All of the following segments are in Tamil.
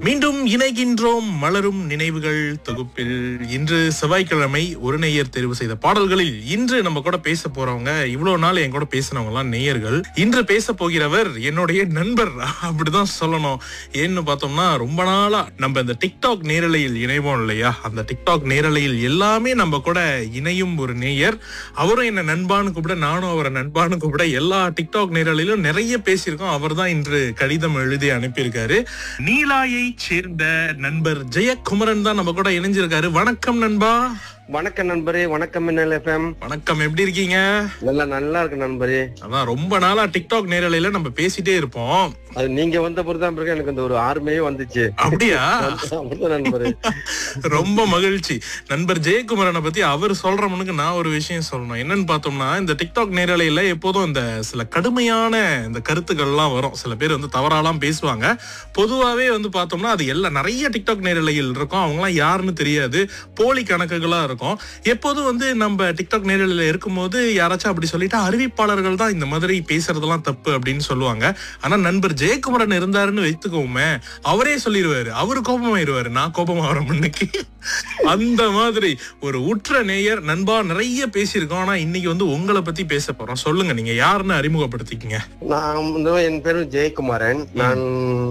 மீண்டும் இணைகின்றோம் மலரும் நினைவுகள் தொகுப்பில் இன்று செவ்வாய்க்கிழமை ஒரு நேயர் தேர்வு செய்த பாடல்களில் இன்று நம்ம கூட பேச போறவங்க இவ்வளவு நாள் என் கூட பேசினவங்க எல்லாம் நேயர்கள் இன்று பேச போகிறவர் என்னுடைய நண்பர் அப்படிதான் சொல்லணும் ஏன்னு பார்த்தோம்னா ரொம்ப நாளா நம்ம இந்த டிக்டாக் நேரலையில் இணைவோம் இல்லையா அந்த டிக்டாக் நேரலையில் எல்லாமே நம்ம கூட இணையும் ஒரு நேயர் அவரும் என்ன நண்பான்னு கூப்பிட நானும் அவரை நண்பான்னு கூப்பிட எல்லா டிக்டாக் நேரலையிலும் நிறைய பேசியிருக்கோம் அவர் தான் இன்று கடிதம் எழுதி அனுப்பியிருக்காரு நீலாயை சேர்ந்த நண்பர் ஜெயக்குமரன் தான் நம்ம கூட இணைஞ்சிருக்காரு வணக்கம் நண்பா வணக்கம் நண்பரே வணக்கம் மின்னல் எஃப்எம் வணக்கம் எப்படி இருக்கீங்க நல்லா நல்லா இருக்கு நண்பரே அதான் ரொம்ப நாளா டிக்டாக் நேரலையில நம்ம பேசிட்டே இருப்போம் அது நீங்க வந்த பிறகுதான் பிறகு எனக்கு இந்த ஒரு ஆர்மையே வந்துச்சு அப்படியா அப்படிதான் நண்பரே ரொம்ப மகிழ்ச்சி நண்பர் ஜெயக்குமரனை பத்தி அவர் சொல்ற முன்னுக்கு நான் ஒரு விஷயம் சொல்லணும் என்னன்னு பார்த்தோம்னா இந்த டிக்டாக் நேரலையில எப்போதும் இந்த சில கடுமையான இந்த கருத்துக்கள்லாம் வரும் சில பேர் வந்து தவறாலாம் பேசுவாங்க பொதுவாவே வந்து பார்த்தோம்னா அது எல்லாம் நிறைய டிக்டாக் நேரலையில் இருக்கும் அவங்கலாம் யாருன்னு தெரியாது போலி கணக்குகளா இருக்கும் எப்போதும் வந்து நம்ம டிக்டாக் நேரலையில இருக்கும்போது யாராச்சும் அப்படி சொல்லிட்டா அறிவிப்பாளர்கள் தான் இந்த மாதிரி பேசுறதெல்லாம் தப்பு அப்படின்னு சொல்லுவாங்க ஆனா நண்பர் ஜெயக்குமரன் இருந்தாருன்னு வைத்துக்கோமே அவரே சொல்லிடுவாரு அவரு கோபமாயிருவாரு நான் கோபமாகற முன்னுக்கு அந்த மாதிரி ஒரு உற்ற நேயர் நண்பா நிறைய பேசியிருக்கோம் ஆனா இன்னைக்கு வந்து உங்களை பத்தி பேச போறோம் சொல்லுங்க நீங்க யாருன்னு அறிமுகப்படுத்திக்கங்க நான் வந்து என் பேரு ஜெயக்குமாரன் நான்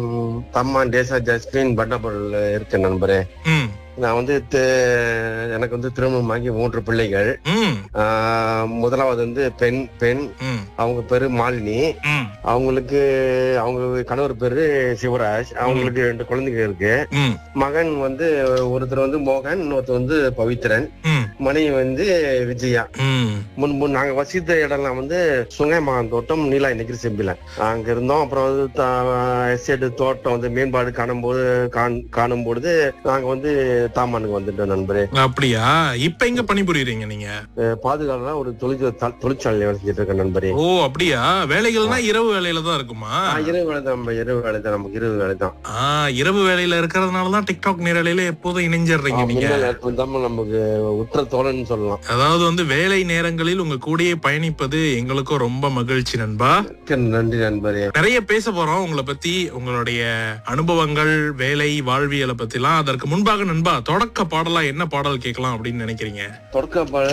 தம்மான் தேசா ஜஸ்மின் பட்டபுரில் இருக்கேன் நண்பரே ம் நான் வந்து தி- எனக்கு வந்து திருமணமாகி மூன்று பிள்ளைகள் ம் ஆஹ், முதலாவது வந்து பெண் பெண் ம் அவங்க பேரு மாலினி ம் அவங்களுக்கு அவங்க கணவர் பேரு சிவராஜ் அவங்களுக்கு ரெண்டு குழந்தைங்க இருக்கு ம் மகன் வந்து ஒருத்தர் வந்து மோகன் இன்னொருத்தர் வந்து பவித்ரன் ம் மனைவி வந்து விஜயா ம் முன்பு நாங்க வசித்த இடம்லாம் வந்து சுங்கைமகான் தோட்டம் நீலா நெகிரி செம்பில அங்க இருந்தோம் அப்புறம் வந்து எஸ்டேட் தோட்டம் வந்து மேம்பாடு காணும்போது காண்- காணும் பொழுது நாங்க வந்து தாமானுக்கு வந்துட்டோம் நண்பரே அப்படியா இப்ப எங்க பணிபுரியுறீங்க நீங்க பாதுகாப்பு ஒரு தொழிற்சாலை தொழிற்சாலையில வேலை செஞ்சுட்டு இருக்கேன் நண்பரே ஓ அப்படியா வேலைகள்னா இரவு வேலையில தான் இருக்குமா ஆ, இரவு வேலை தான் நம்ம இரவு வேலை தான் நமக்கு இரவு வேலை தான் ஆ இரவு வேலையில இருக்கிறதுனாலதான் டிக்டாக் நேரலையில எப்போதும் இணைஞ்சிடுறீங்க நீங்க முன்னாள் நேரத்துல தான் நமக்கு உற்ற தோழன் சொல்லலாம் அதாவது வந்து வேலை நேரங்களில் உங்க கூடயே பயணிப்பது எங்களுக்கும் ரொம்ப மகிழ்ச்சி நண்பா மிக்க நன்றி நண்பரே நிறைய பேச போறோம் உங்களை பத்தி உங்களுடைய அனுபவங்கள் வேலை வாழ்வியலை பத்திலாம் அதற்கு முன்பாக நண்பா தொடக்க பாடலா என்ன பாடல் கேட்கலாம் அப்படின்னு நினைக்கிறீங்க தொடக்க பாட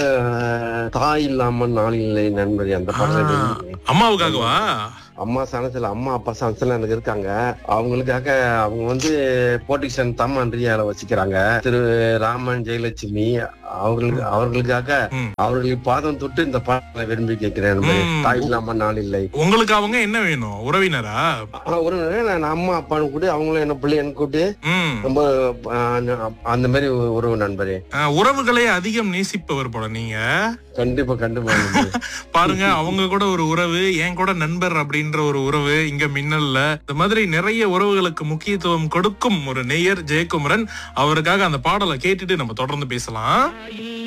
தாய் இல்லாம நாள் இல்லை நண்பரே அந்த பாடலை ஆ. விரும்புகிறேன். அம்மாவுக்காகவா அம்மா சனத்துல அம்மா அப்பா சனத்துல எனக்கு இருக்காங்க அவங்களுக்காக அவங்க வந்து போர்டிஷன் தம்மன் ரியால வச்சுக்கிறாங்க திரு ராமன் ஜெயலட்சுமி அவங்களுக்கு அவர்களுக்காக ம். அவர்களுக்கு பாதம் தொட்டு இந்த பாடலை விரும்பி கேட்கிறேன் நண்பரே. ம். தாய் இல்லாம நாள் இல்லை உங்களுக்கு அவங்க என்ன வேணும் உறவினரா ஆனா ஒரு நாள் நான் அம்மா அப்பான்னு கூட அவங்களும் என்ன பிள்ளை என்ன கூட்டு ம் ரொம்ப ஆ, அந்த மாதிரி உறவு நண்பரே ஆ, உறவுகளை அதிகம் நேசிப்பவர் போல நீங்க கண்டிப்பா கண்டிப்பா நண்பரே. பாருங்க அவங்க கூட ஒரு உறவு என் கூட நண்பர் அப்படின்ற ஒரு உறவு இங்க மின்னல்ல இந்த மாதிரி நிறைய உறவுகளுக்கு முக்கியத்துவம் கொடுக்கும் ஒரு நேயர் ஜெயக்குமரன் அவருக்காக அந்த பாடலை கேட்டுட்டு நம்ம தொடர்ந்து பேசலாம்